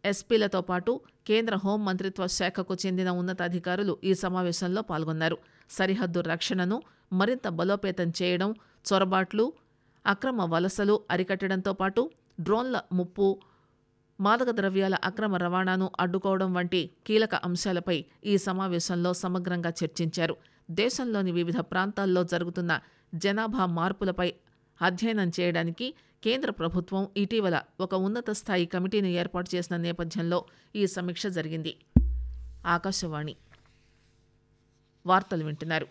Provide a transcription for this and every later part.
ఎస్పీలతో పాటు కేంద్ర హోం మంత్రిత్వ శాఖకు చెందిన ఉన్నతాధికారులు ఈ సమావేశంలో పాల్గొన్నారు సరిహద్దు రక్షణను మరింత బలోపేతం చేయడం చొరబాట్లు అక్రమ వలసలు అరికట్టడంతో పాటు డ్రోన్ల ముప్పు మాదక ద్రవ్యాల అక్రమ రవాణాను అడ్డుకోవడం వంటి కీలక అంశాలపై ఈ సమావేశంలో సమగ్రంగా చర్చించారు దేశంలోని వివిధ ప్రాంతాల్లో జరుగుతున్న జనాభా మార్పులపై అధ్యయనం చేయడానికి కేంద్ర ప్రభుత్వం ఇటీవల ఒక ఉన్నత స్థాయి కమిటీని ఏర్పాటు చేసిన నేపథ్యంలో ఈ సమీక్ష జరిగింది ఆకాశవాణి వార్తలు వింటున్నారు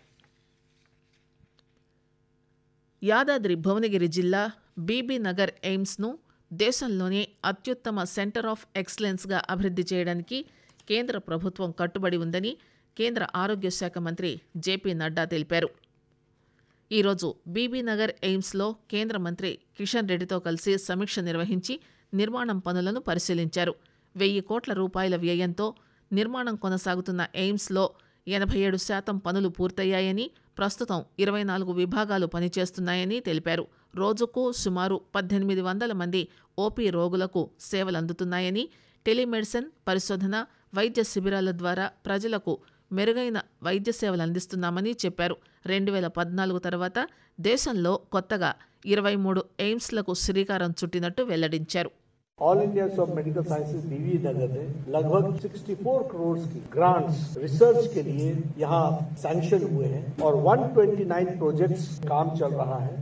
యాదాద్రి భువనగిరి జిల్లా బీబీ నగర్ ఎయిమ్స్ను దేశంలోనే అత్యుత్తమ సెంటర్ ఆఫ్ ఎక్సలెన్స్గా అభివృద్ధి చేయడానికి కేంద్ర ప్రభుత్వం కట్టుబడి ఉందని కేంద్ర ఆరోగ్య శాఖ మంత్రి జేపీ నడ్డా తెలిపారు ఈరోజు బీబీనగర్ ఎయిమ్స్లో కేంద్ర మంత్రి కిషన్ రెడ్డితో కలిసి సమీక్ష నిర్వహించి నిర్మాణం పనులను పరిశీలించారు వెయ్యి కోట్ల రూపాయల వ్యయంతో నిర్మాణం కొనసాగుతున్న ఎయిమ్స్లో ఎనభై ఏడు శాతం పనులు పూర్తయ్యాయని ప్రస్తుతం ఇరవై నాలుగు విభాగాలు పనిచేస్తున్నాయని తెలిపారు రోజుకు సుమారు పద్దెనిమిది వందల మంది ఓపీ రోగులకు సేవలందుతున్నాయని టెలిమెడిసిన్ పరిశోధన వైద్య శిబిరాల ద్వారా ప్రజలకు మెరుగైన వైద్య సేవలు అందిస్తున్నామని చెప్పారు రెండు వేల పద్నాలుగు తర్వాత దేశంలో కొత్తగా ఇరవై మూడు ఎయిమ్స్లకు శ్రీకారం చుట్టినట్టు వెల్లడించారు all India of medical sciences Bibinagar ने लगभग 64 करोड़ की ग्रांट्स रिसर्च के लिए यहाँ सैंक्शन हुए हैं और 129 प्रोजेक्ट्स काम चल रहा है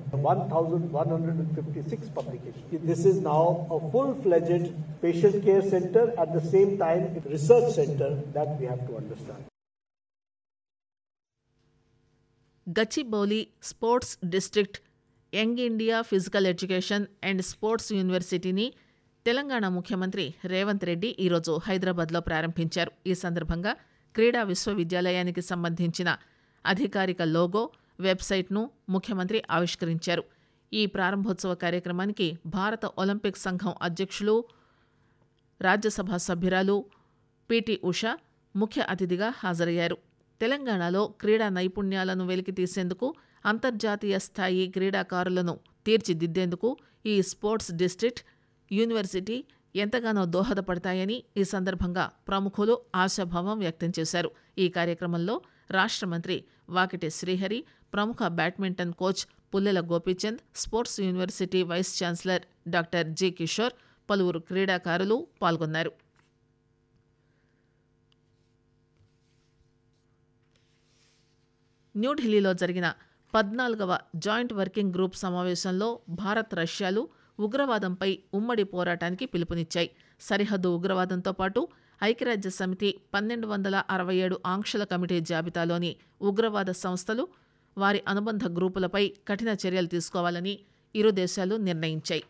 1156 publication this is now a full fledged patient care centre at the same time research centre that we have to understand Gachibowli sports district young India physical education and sports యూనివర్సిటీని తెలంగాణ ముఖ్యమంత్రి రేవంత్ రెడ్డి ఈరోజు హైదరాబాద్లో ప్రారంభించారు ఈ సందర్భంగా క్రీడా విశ్వవిద్యాలయానికి సంబంధించిన అధికారిక లోగో వెబ్సైట్ను ముఖ్యమంత్రి ఆవిష్కరించారు ఈ ప్రారంభోత్సవ కార్యక్రమానికి భారత ఒలింపిక్ సంఘం అధ్యక్షులు రాజ్యసభ సభ్యురాలు పిటి ఉష ముఖ్య అతిథిగా హాజరయ్యారు తెలంగాణలో క్రీడా నైపుణ్యాలను వెలికితీసేందుకు అంతర్జాతీయ స్థాయి క్రీడాకారులను తీర్చిదిద్దేందుకు ఈ స్పోర్ట్స్ డిస్ట్రిక్ట్ యూనివర్సిటీ ఎంతగానో దోహదపడతాయని ఈ సందర్భంగా ప్రముఖులు ఆశాభావం వ్యక్తం చేశారు ఈ కార్యక్రమంలో రాష్ట్ర మంత్రి వాకిటి శ్రీహరి ప్రముఖ badminton coach Pullela Gopichand sports university vice chancellor doctor G Kishore పలువురు క్రీడాకారులు పాల్గొన్నారు న్యూఢిల్లీలో జరిగిన పద్నాలుగవ జాయింట్ వర్కింగ్ గ్రూప్ సమావేశంలో భారత్ రష్యాలు ఉగ్రవాదంపై ఉమ్మడి పోరాటానికి పిలుపునిచ్చాయి సరిహద్దు ఉగ్రవాదంతో పాటు ఐక్యరాజ్య సమితి పన్నెండు వందల అరవై ఏడు ఆంక్షల కమిటీ జాబితాలోని ఉగ్రవాద సంస్థలు వారి అనుబంధ గ్రూపులపై కఠిన చర్యలు తీసుకోవాలని ఇరు దేశాలు నిర్ణయించాయి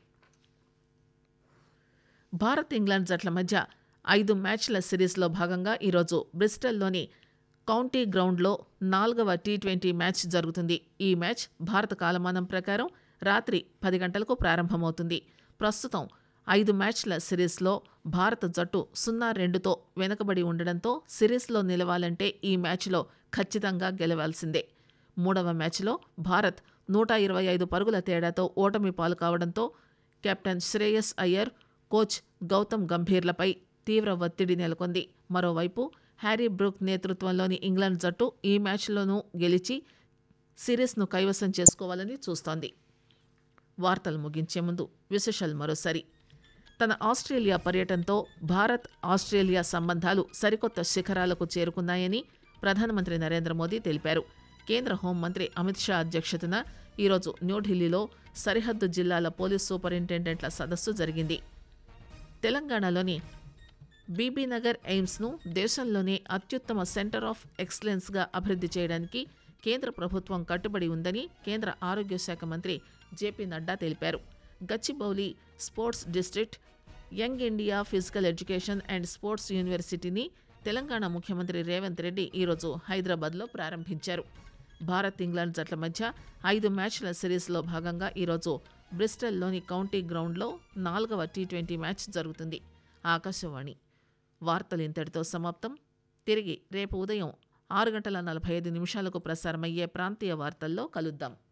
భారత్ ఇంగ్లాండ్ జట్ల మధ్య ఐదు మ్యాచ్ల సిరీస్లో భాగంగా ఈరోజు బ్రిస్టల్లోని కౌంటీ గ్రౌండ్లో నాలుగవ టీ ట్వంటీ మ్యాచ్ జరుగుతుంది ఈ మ్యాచ్ భారత కాలమానం ప్రకారం రాత్రి పది గంటలకు ప్రారంభమవుతుంది ప్రస్తుతం ఐదు మ్యాచ్ల సిరీస్లో భారత జట్టు సున్నా రెండుతో వెనుకబడి ఉండడంతో సిరీస్లో నిలవాలంటే ఈ మ్యాచ్లో ఖచ్చితంగా గెలవాల్సిందే మూడవ మ్యాచ్లో భారత్ నూట ఇరవై ఐదు పరుగుల తేడాతో ఓటమి పాలు కావడంతో కెప్టెన్ శ్రేయస్ అయ్యర్ కోచ్ గౌతమ్ గంభీర్లపై తీవ్ర ఒత్తిడి నెలకొంది మరోవైపు హ్యారీ బ్రూక్ నేతృత్వంలోని ఇంగ్లాండ్ జట్టు ఈ మ్యాచ్లోనూ గెలిచి సిరీస్ను కైవసం చేసుకోవాలని చూస్తోంది వార్తలు ముగించే ముందు విశేషాలు మరోసారి తన ఆస్ట్రేలియా పర్యటనతో భారత్ ఆస్ట్రేలియా సంబంధాలు సరికొత్త శిఖరాలకు చేరుకున్నాయని ప్రధానమంత్రి నరేంద్ర మోదీ తెలిపారు కేంద్ర హోంమంత్రి అమిత్ షా అధ్యక్షతన ఈరోజు న్యూఢిల్లీలో సరిహద్దు జిల్లాల పోలీస్ సూపరింటెండెంట్ల సదస్సు జరిగింది తెలంగాణలోని బీబీనగర్ ఎయిమ్స్ను దేశంలోనే అత్యుత్తమ సెంటర్ ఆఫ్ ఎక్సలెన్స్గా అభివృద్ధి చేయడానికి కేంద్ర ప్రభుత్వం కట్టుబడి ఉందని కేంద్ర ఆరోగ్య శాఖ మంత్రి జేపీ నడ్డా తెలిపారు Gachibowli sports district young India physical education and sports యూనివర్సిటీని తెలంగాణ ముఖ్యమంత్రి రేవంత్ రెడ్డి ఈరోజు హైదరాబాద్లో ప్రారంభించారు భారత్ ఇంగ్లాండ్ జట్ల మధ్య ఐదు మ్యాచ్ల సిరీస్లో భాగంగా ఈరోజు బ్రిస్టల్లోని కౌంటీ గ్రౌండ్లో నాలుగవ టీ ట్వంటీ మ్యాచ్ జరుగుతుంది ఆకాశవాణి వార్తలు ఇంతటితో సమాప్తం తిరిగి రేపు ఉదయం ఆరు గంటల నలభై ఐదు నిమిషాలకు ప్రసారమయ్యే ప్రాంతీయ వార్తల్లో కలుద్దాం